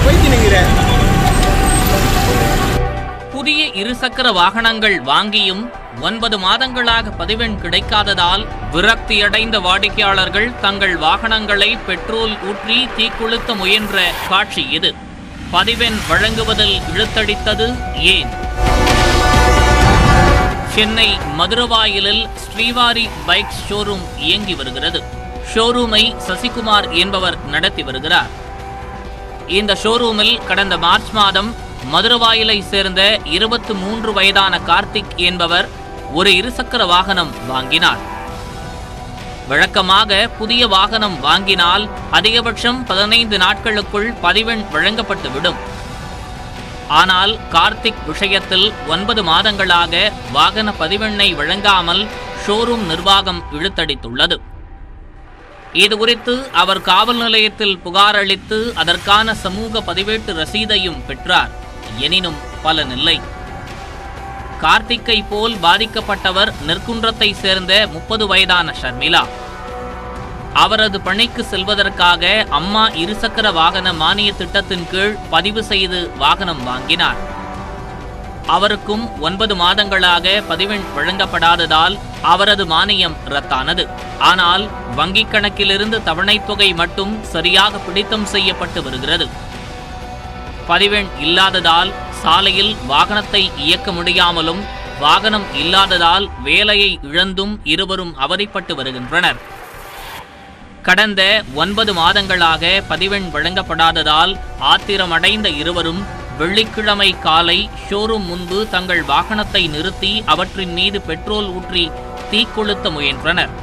போயிட்டு நிற்கிறேன் புதிய இருசக்கர வாகனங்கள் வாங்கியும் ஒன்பது மாதங்களாக பதிவெண் கிடைக்காததால் விரக்தியடைந்த வாடிக்கையாளர்கள் தங்கள் வாகனங்களை பெட்ரோல் ஊற்றி தீக்குளுத்த முயன்ற காட்சி இது பதிவெண் வழங்குவதில் இழுத்தடித்தது ஏன் சென்னை மதுரவாயிலில் ஸ்ரீவாரி பைக் ஷோரூம் இயங்கி வருகிறது ஷோரூமை சசிகுமார் என்பவர் நடத்தி வருகிறார் இந்த ஷோரூமில் கடந்த மார்ச் மாதம் மதுரவாயிலை சேர்ந்த இருபத்து மூன்று வயதான கார்த்திக் என்பவர் ஒரு இருசக்கர வாகனம் வாங்கினார் வழக்கமாக புதிய வாகனம் வாங்கினால் அதிகபட்சம் பதினைந்து நாட்களுக்குள் பதிவெண் வழங்கப்பட்டுவிடும் ஆனால் கார்த்திக் விஷயத்தில் ஒன்பது மாதங்களாக வாகன பதிவெண்ணை வழங்காமல் ஷோரூம் நிர்வாகம் இழுத்தடித்துள்ளது இது குறித்து அவர் காவல் நிலையத்தில் புகார் அளித்து அதற்கான சமூக பதிவேட்டு ரசீதையும் பெற்றார் எனினும் பலனில்லை கார்த்திக்கை போல் பாதிக்கப்பட்டவர் நெற்குன்றத்தை சேர்ந்த முப்பது வயதான ஷர்மிளா அவரது பணிக்கு செல்வதற்காக அம்மா இருசக்கர வாகன மானிய திட்டத்தின் கீழ் பதிவு செய்து வாகனம் வாங்கினார் அவருக்கும் ஒன்பது மாதங்களாக பதிவெண் வழங்கப்படாததால் அவரது மானியம் ரத்தானது ஆனால் வங்கிக் கணக்கிலிருந்து தவணைத் தொகை மட்டும் சரியாக பிடித்தம் செய்யப்பட்டு வருகிறது பதிவெண் இல்லாததால் சாலையில் வாகனத்தை இயக்க முடியாமலும் வாகனம் இல்லாததால் வேலையை இழந்தும் இருவரும் அவதிப்பட்டு வருகின்றனர் கடந்த ஒன்பது மாதங்களாக பதிவெண் வழங்கப்படாததால் ஆத்திரமடைந்த இருவரும் வெள்ளிக்கிழமை காலை ஷோரூம் முன்பு தங்கள் வாகனத்தை நிறுத்தி அவற்றின் மீது பெட்ரோல் ஊற்றி தீக்கொளுத்த முயன்றனர்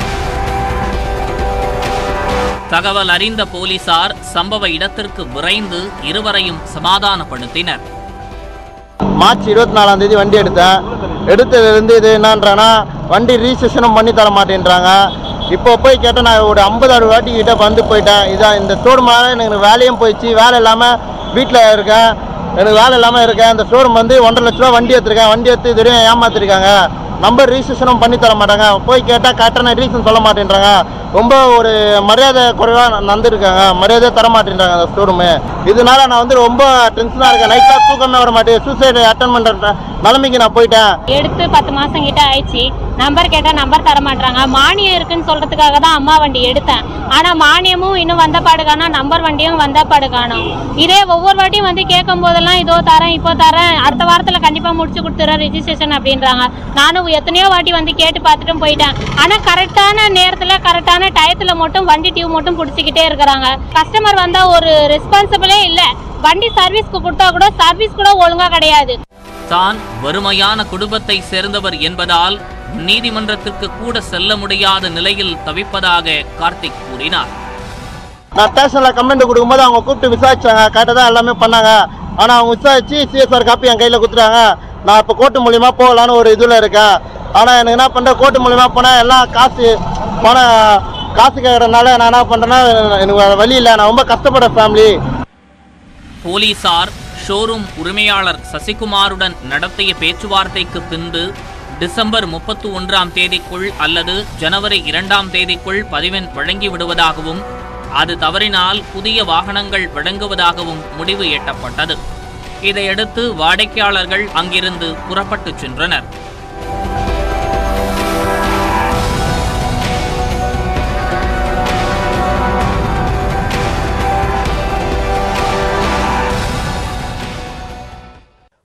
தகவல் அறிந்த போலீசார் சம்பவ இடத்திற்கு விரைந்து இருவரையும் சமாதானப்படுத்தினர் மார்ச் இருபத்தி நாலாம் தேதி வண்டி எடுத்தேன் எடுத்ததுலேருந்து இது என்னன்றானா வண்டி ரீசெஷனும் பண்ணி தர மாட்டேன்றாங்க இப்போ போய் கேட்டால் நான் ஒரு ஐம்பது அறுபது வாட்டி கிட்ட வந்து போயிட்டேன் இதான் இந்த ஷோரூமால எனக்கு வேலையும் போயிடுச்சு வேலை இல்லாமல் வீட்டில் இருக்கேன் எனக்கு வேலை இல்லாமல் இருக்கேன் இந்த ஷோரூம் வந்து ஒன்றரை லட்ச ரூபா வண்டி எடுத்திருக்கேன் வண்டி எடுத்து இது வரையும் ஏமாத்திருக்காங்க நம்பர் ரீசெஷனும் பண்ணி தர மாட்டாங்க போய் கேட்டால் கரெக்டான ரீசன் சொல்ல மாட்டேன்றாங்க ரொம்ப ஒரு மரியாதை குறைவாக நடந்துருக்காங்க மரியாதை தர மாட்டேன்றாங்க அந்த ஷோரூமு இதனால நான் வந்து ரொம்ப டென்ஷனாக இருக்கேன் நைட்டில் தூக்கமே வர மாட்டேன் சூசைடு அட்டன் பண்ணுற நிலைமைக்கு நான் போயிட்டேன் எடுத்து பத்து மாசம் கிட்ட ஆயிடுச்சு நம்பர் கேட்டா நம்பர் தர மாட்டாங்க மானியம் இருக்குன்னு சொல்றதுக்காக தான் அம்மா வண்டி எடுத்தேன் ஆனா மானியமும் இன்னும் வந்த பாடு காணோம் நம்பர் வண்டியும் வந்த பாடு காணோம் இதே ஒவ்வொரு வாட்டியும் வந்து கேட்கும் போதெல்லாம் இதோ தரேன் இப்போ தரேன் அடுத்த வாரத்துல கண்டிப்பா முடிச்சு கொடுத்துறேன் ரெஜிஸ்ட்ரேஷன் அப்படின்றாங்க நானும் எத்தனையோ வாட்டி வந்து கேட்டு பார்த்துட்டும் போயிட்டேன் ஆனா கரெக்டான நேரத்துல கரெக்டான டயத்துல மட்டும் வண்டி டியூ மட்டும் பிடிச்சிக்கிட்டே இருக்கிறாங்க கஸ்டமர் வந்தா ஒரு ரெஸ்பான்சிபிளே இல்ல வண்டி சர்வீஸ்க்கு கொடுத்தா கூட சர்வீஸ் கூட ஒழுங்கா கிடையாது தான் வறுமையான குடும்பத்தை சேர்ந்தவர் என்பதால் நீதிமன்றத்திற்கு கூட செல்ல முடியாத நிலையில் தவிப்பதாக கார்த்திக் கூறினார் நான் ஸ்டேஷனில் கம்ப்ளைண்ட் கொடுக்கும்போது அவங்க கூப்பிட்டு விசாரிச்சாங்க கரெக்டாக தான் எல்லாமே பண்ணாங்க ஆனால் அவங்க விசாரிச்சு சிஎஸ்ஆர் காப்பி என் கையில் கொடுத்துட்டாங்க நான் இப்போ கோர்ட்டு மூலியமாக போகலான்னு ஒரு இதில் இருக்கேன் ஆனால் எனக்கு என்ன பண்ணுறேன் கோர்ட்டு மூலியமாக போனால் எல்லாம் காசு பணம் காசு கேட்குறதுனால நான் என்ன பண்ணுறேன்னா எனக்கு வேற வழி இல்லை நான் ரொம்ப கஷ்டப்படுற ஃபேமிலி போலீசார் ஷோரூம் உரிமையாளர் சசிகுமாருடன் நடத்திய பேச்சுவார்த்தைக்கு பின்பு டிசம்பர் முப்பத்தி ஒன்றாம் தேதிக்குள் அல்லது ஜனவரி இரண்டாம் தேதிக்குள் பதிவெண் வழங்கி விடுவதாகவும் அது தவறினால் புதிய வாகனங்கள் வழங்குவதாகவும் முடிவு எட்டப்பட்டது இதையடுத்து வாடிக்கையாளர்கள் அங்கிருந்து புறப்பட்டுச் சென்றனர்